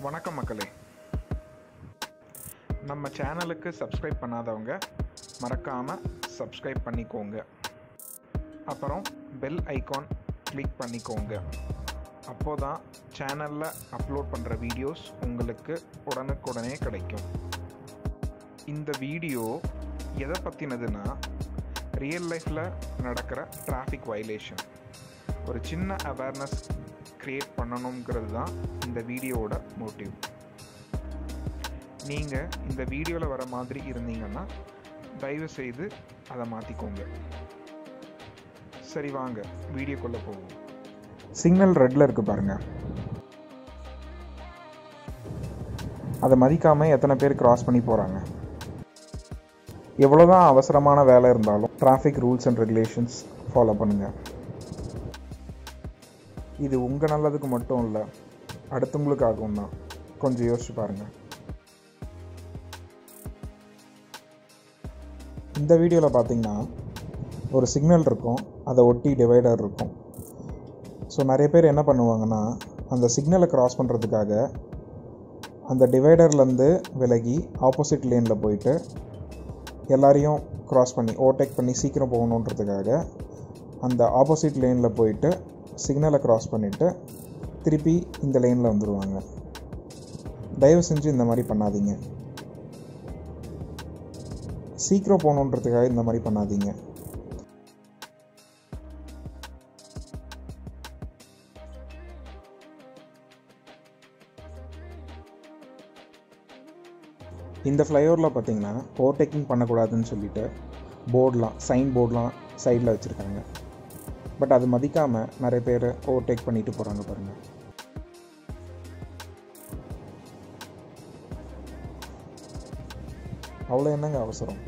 வணக்கம் மக்களே நம்ம சேனலுக்கு சப்ஸ்கிரைப் பண்ணாதவங்க மறக்காமல் சப்ஸ்கிரைப் பண்ணிக்கோங்க அப்புறம் பெல் ஐகான் கிளிக் பண்ணிக்கோங்க அப்போ தான் சேனலில் அப்லோட் பண்ணுற வீடியோஸ் உங்களுக்கு உடனுக்குடனே கிடைக்கும் இந்த வீடியோ எதை பற்றினதுன்னா ரியல் லைஃப்பில் நடக்கிற டிராஃபிக் வயலேஷன் ஒரு சின்ன அவேர்னஸ் க்ரியேட் பண்ணணுங்கிறது தான் இந்த வீடியோவோட மோட்டிவ் நீங்கள் இந்த வீடியோவில் வர மாதிரி இருந்தீங்கன்னா தயவு செய்து அதை மாற்றிக்கோங்க சரி வாங்க வீடியோக்குள்ளே போவோம் சிக்னல் ரெட்டில் இருக்குது பாருங்கள் அதை மதிக்காமல் எத்தனை பேர் கிராஸ் பண்ணி போகிறாங்க எவ்வளோதான் அவசரமான வேலை இருந்தாலும் traffic rules and regulations follow பண்ணுங்கள் இது உங்கள் நல்லதுக்கு மட்டும் இல்லை அடுத்தவங்களுக்காகவும் தான் கொஞ்சம் யோசிச்சு பாருங்கள் இந்த வீடியோவில் பார்த்தீங்கன்னா ஒரு சிக்னல் இருக்கும் அதை ஒட்டி டிவைடர் இருக்கும் ஸோ நிறைய பேர் என்ன பண்ணுவாங்கன்னா அந்த சிக்னலை கிராஸ் பண்ணுறதுக்காக அந்த டிவைடர்லேருந்து விலகி ஆப்போசிட் லேனில் போயிட்டு எல்லாரையும் கிராஸ் பண்ணி ஓவர்டேக் பண்ணி சீக்கிரம் போகணுன்றதுக்காக அந்த ஆப்போசிட் லேனில் போயிட்டு சிக்னலை கிராஸ் பண்ணிவிட்டு திருப்பி இந்த லேனில் வந்துடுவாங்க தயவு செஞ்சு இந்த மாதிரி பண்ணாதீங்க சீக்கிரம் போகணுன்றதுக்காக இந்த மாதிரி பண்ணாதீங்க இந்த ஃப்ளைஓவரில் பார்த்தீங்கன்னா ஓவர்டேக்கிங் பண்ணக்கூடாதுன்னு சொல்லிட்டு போர்டெலாம் சைன் போர்டெலாம் சைடில் வச்சுருக்காங்க பட் அது மதிக்காமல் நிறைய பேர் ஓவர்டேக் பண்ணிட்டு போகிறாங்க பாருங்கள் அவ்வளோ என்னங்க அவசரம்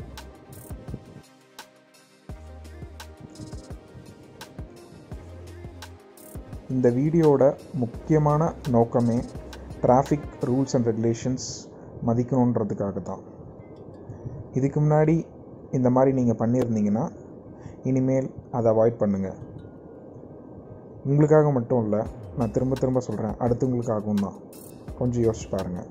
இந்த வீடியோட முக்கியமான நோக்கமே டிராஃபிக் ரூல்ஸ் அண்ட் ரெகுலேஷன்ஸ் மதிக்கணுன்றதுக்காக தான் இதுக்கு முன்னாடி இந்த மாதிரி நீங்கள் பண்ணியிருந்தீங்கன்னா இனிமேல் அதை அவாய்ட் பண்ணுங்கள் உங்களுக்காக மட்டும் இல்லை நான் திரும்ப திரும்ப சொல்கிறேன் அடுத்தவங்களுக்காகவும் தான் கொஞ்சம் யோசிச்சு பாருங்கள்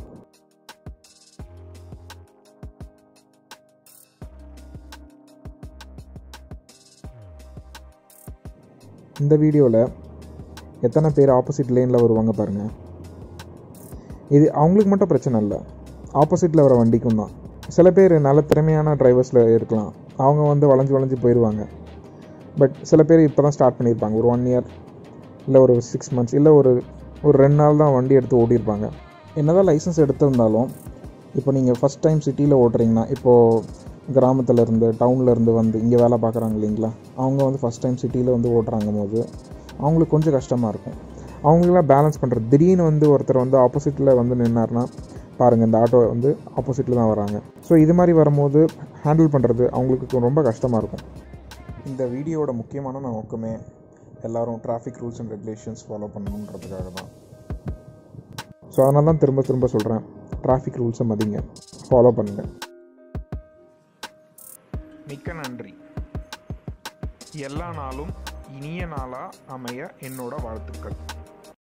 இந்த வீடியோவில் எத்தனை பேர் ஆப்போசிட் லேனில் வருவாங்க பாருங்கள் இது அவங்களுக்கு மட்டும் பிரச்சனை இல்லை ஆப்போசிட்டில் வர வண்டிக்கும் தான் சில பேர் நல்ல திறமையான டிரைவர்ஸில் இருக்கலாம் அவங்க வந்து வளைஞ்சு வளைஞ்சு போயிடுவாங்க பட் சில பேர் இப்போ தான் ஸ்டார்ட் பண்ணியிருப்பாங்க ஒரு ஒன் இயர் இல்லை ஒரு சிக்ஸ் மந்த்ஸ் இல்லை ஒரு ஒரு ரெண்டு நாள் தான் வண்டி எடுத்து ஓட்டியிருப்பாங்க என்ன தான் லைசன்ஸ் எடுத்திருந்தாலும் இப்போ நீங்கள் ஃபஸ்ட் டைம் சிட்டியில் ஓட்டுறீங்கன்னா இப்போது கிராமத்தில் இருந்து டவுனில் இருந்து வந்து இங்கே வேலை பார்க்குறாங்க இல்லைங்களா அவங்க வந்து ஃபஸ்ட் டைம் சிட்டியில் வந்து ஓட்டுறாங்க போது அவங்களுக்கு கொஞ்சம் கஷ்டமாக இருக்கும் அவங்களாம் பேலன்ஸ் பண்ணுறது திடீர்னு வந்து ஒருத்தர் வந்து ஆப்போசிட்டில் வந்து நின்னார்னா பாருங்கள் இந்த ஆட்டோ வந்து ஆப்போசிட்டில் தான் வராங்க ஸோ இது மாதிரி வரும்போது ஹேண்டில் பண்ணுறது அவங்களுக்கு ரொம்ப கஷ்டமாக இருக்கும் இந்த வீடியோவோட முக்கியமான நோக்கமே எல்லோரும் traffic rules and regulations follow பண்ணணுன்றதுக்காக தான் ஸோ அதனால தான் திரும்ப திரும்ப சொல்கிறேன் டிராஃபிக் ரூல்ஸை மதிங்க ஃபாலோ பண்ணுங்கள் மிக்க நன்றி எல்லா நாளும் இனிய நாளாக அமைய என்னோட வாழ்த்துக்கள்